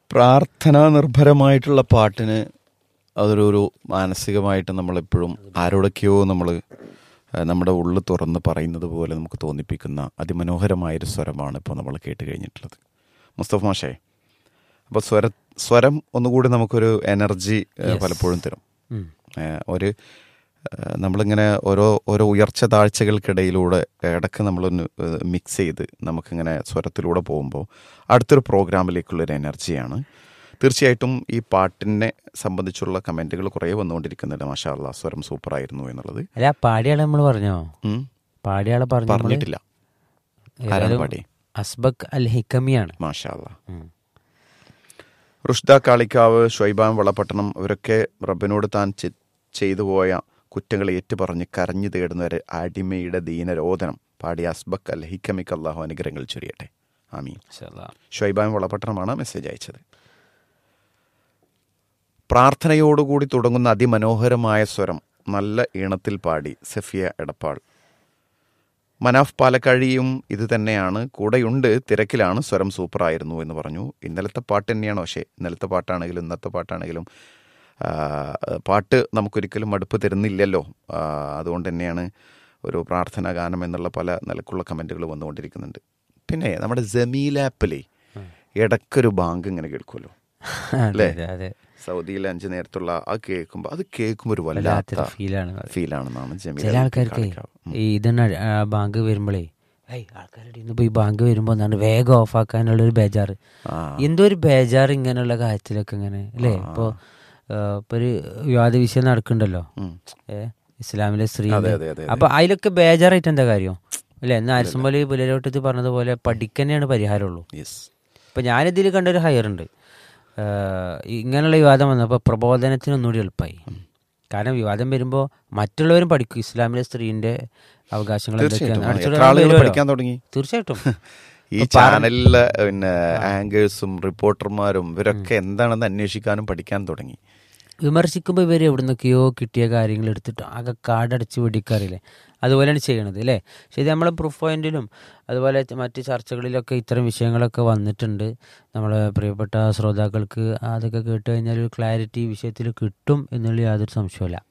പ്രാർത്ഥനാ നിർഭരമായിട്ടുള്ള പാട്ടിന് അതൊരു ഒരു മാനസികമായിട്ട് നമ്മളെപ്പോഴും ആരോടൊക്കെയോ നമ്മൾ നമ്മുടെ ഉള്ളിൽ തുറന്ന് പറയുന്നത് പോലെ നമുക്ക് തോന്നിപ്പിക്കുന്ന അതിമനോഹരമായൊരു സ്വരമാണ് ഇപ്പോൾ നമ്മൾ കേട്ട് കഴിഞ്ഞിട്ടുള്ളത് മുസ്തഫ മാഷേ അപ്പോൾ സ്വര സ്വരം ഒന്നുകൂടി നമുക്കൊരു എനർജി ഏഹ്, പലപ്പോഴും തരും ഉം. ഏഹ്, ഒരു ഏഹ്, നമ്മളിങ്ങനെ ഓരോ ഓരോ ഉയർച്ച താഴ്ചകൾക്കിടയിലൂടെ ഇടയ്ക്ക് നമ്മളൊന്ന് ഏഹ്, മിക്സ് ചെയ്ത് നമുക്കിങ്ങനെ സ്വരത്തിലൂടെ പോകുമ്പോൾ അടുത്തൊരു പ്രോഗ്രാമിലേക്കുള്ളൊരു എനർജിയാണ് തീർച്ചയായിട്ടും ഈ പാട്ടിനെ സംബന്ധിച്ചുള്ള കമൻറ്റുകൾ കുറേ വന്നുകൊണ്ടിരിക്കുന്നുണ്ട് മാഷാ അല്ലാ സ്വരം സൂപ്പറായിരുന്നു എന്നുള്ളത് അല്ല ആ പാടിയാളെ നമ്മൾ പറഞ്ഞോ ഉം. പാടിയാളെ പറഞ്ഞു നമ്മള് പറഞ്ഞിട്ടില്ല ആരാണ് ഏതായാലും പാടി അസ്ബക് അൽ ഹിക്കമിയാണ് മാഷാ അല്ലാ ഉം. റുഷ്ദ കാളിക്കാവ് ഷൊയ്ബാൻ വളപട്ടണം ഇവരൊക്കെ റബ്ബിനോട് താൻ ചെ- ചെയ്തു പോയ കുറ്റങ്ങൾ ഏറ്റുപറഞ്ഞ് കരഞ്ഞു തേടുന്ന ഒരു അടിമയുടെ ദീനരോധനം പാടിയ അസ്ബക് അൽ ഹിക്കമിക്ക് അള്ളാഹു അനുഗ്രഹങ്ങൾ ചൊരിയട്ടെ ആമീൻ മാഷാ അല്ലാ. ഷൊയ്ബാൻ വളപട്ടണമാണ് മെസ്സേജ് അയച്ചത് പ്രാർത്ഥനയോടുകൂടി തുടങ്ങുന്ന അതിമനോഹരമായ സ്വരം നല്ല ഈണത്തിൽ പാടി സഫിയ എടപ്പാൾ മനാഫ് പാലക്കാഴിയും ഇത് തന്നെയാണ് കൂടെയുണ്ട് തിരക്കിലാണ് സ്വരം സൂപ്പറായിരുന്നു എന്ന് പറഞ്ഞു ഇന്നലത്തെ പാട്ട് തന്നെയാണോ പക്ഷേ ഇന്നലത്തെ പാട്ടാണെങ്കിലും ഇന്നത്തെ പാട്ടാണെങ്കിലും ആ, പാട്ട് നമുക്കൊരിക്കലും മടുപ്പ് തരുന്നില്ലല്ലോ ആ, അതുകൊണ്ട് തന്നെയാണ് ഒരു പ്രാർത്ഥനാ ഗാനം എന്നുള്ള പല നിലക്കുള്ള കമൻറ്റുകൾ വന്നുകൊണ്ടിരിക്കുന്നുണ്ട് പിന്നെ നമ്മുടെ ജമീൽ ആപ്പിലെ ഇടയ്ക്കൊരു ബാങ്ക് ഇങ്ങനെ കേൾക്കുമല്ലോ അതെ അതെ അതെ സൗദിയിൽ അഞ്ച് നേരത്തുള്ള ആ കേൾക്കുമ്പോൾ അത് കേൾക്കുമ്പോൾ ഒരു വല്ലാത്ത വല്ലാത്തൊരു ഫീലാണ് ഫീലാണെന്നാണ് ജമീൽ ചില ആൾക്കാർക്ക് കാണിക്കാവ്. ഈ ഇതന്നെ ബാങ്ക് വരുമ്പോഴേ ഏയ് ആൾക്കാരുടെ ഇന്ന് പോയി ബാങ്ക് വരുമ്പോൾ എന്താണ് വേഗം ഓഫ് ആക്കാനുള്ള ഒരു ബേജാറ് ആ. എന്തോ ഒരു ബേജാർ ഇങ്ങനെയുള്ള കാര്യത്തിലൊക്കെ ഇങ്ങനെ അല്ലേ ഇപ്പോ ഇപ്പൊ ഒരു വിവാദ വിഷയം നടക്കണ്ടല്ലോ ഉം. ഏ ഇസ്ലാമിലെ സ്ത്രീ അതെ, അതെ, അതെ, അപ്പൊ അതിലൊക്കെ ബേജാറായിട്ട് എന്താ കാര്യം അല്ലെ എന്നാ അരിസംപോലെ പുലരോട്ടത്ത് പറഞ്ഞതുപോലെ പഠിക്കന്നെയാണ് പരിഹാരമുള്ളൂ Yes. ഇപ്പൊ ഞാനിതിൽ കണ്ടൊരു ഹയർ ഉണ്ട് ഇങ്ങനെയുള്ള വിവാദം വന്നപ്പോൾ പ്രബോധനത്തിന് ഒന്നുകൂടി എളുപ്പമായി കാരണം വിവാദം വരുമ്പോൾ മറ്റുള്ളവരും പഠിക്കും ഇസ്ലാമിലെ സ്ത്രീന്റെ അവകാശങ്ങൾ തീർച്ചയായിട്ടും എന്തൊക്കെയാണ് എത്ര അടുത്തുള്ള ആളുകൾ വരുമല്ലോ. പഠിക്കാൻ തുടങ്ങി തീർച്ചയായിട്ടും ഈ ചാനലിലെ പിന്നെ ആങ്കേഴ്സും റിപ്പോർട്ടർമാരും ഇവരൊക്കെ എന്താണെന്ന് അന്വേഷിക്കാനും പഠിക്കാൻ തുടങ്ങി വിമർശിക്കുമ്പോൾ ഇവർ എവിടുന്നൊക്കെയോ കിട്ടിയ കാര്യങ്ങൾ എടുത്തിട്ട് ആകെ കാടടച്ച് വെടിക്കാറില്ലേ അതുപോലെയാണ് ചെയ്യണത് അല്ലേ ശരി നമ്മളെ പ്രൂഫ് പോയിന്റിലും അതുപോലെ മറ്റ് ചർച്ചകളിലൊക്കെ ഇത്തരം വിഷയങ്ങളൊക്കെ വന്നിട്ടുണ്ട് നമ്മളെ പ്രിയപ്പെട്ട ശ്രോതാക്കൾക്ക് അതൊക്കെ കേട്ട് കഴിഞ്ഞാൽ ഒരു ക്ലാരിറ്റി വിഷയത്തിൽ കിട്ടും എന്നുള്ള യാതൊരു സംശയമില്ല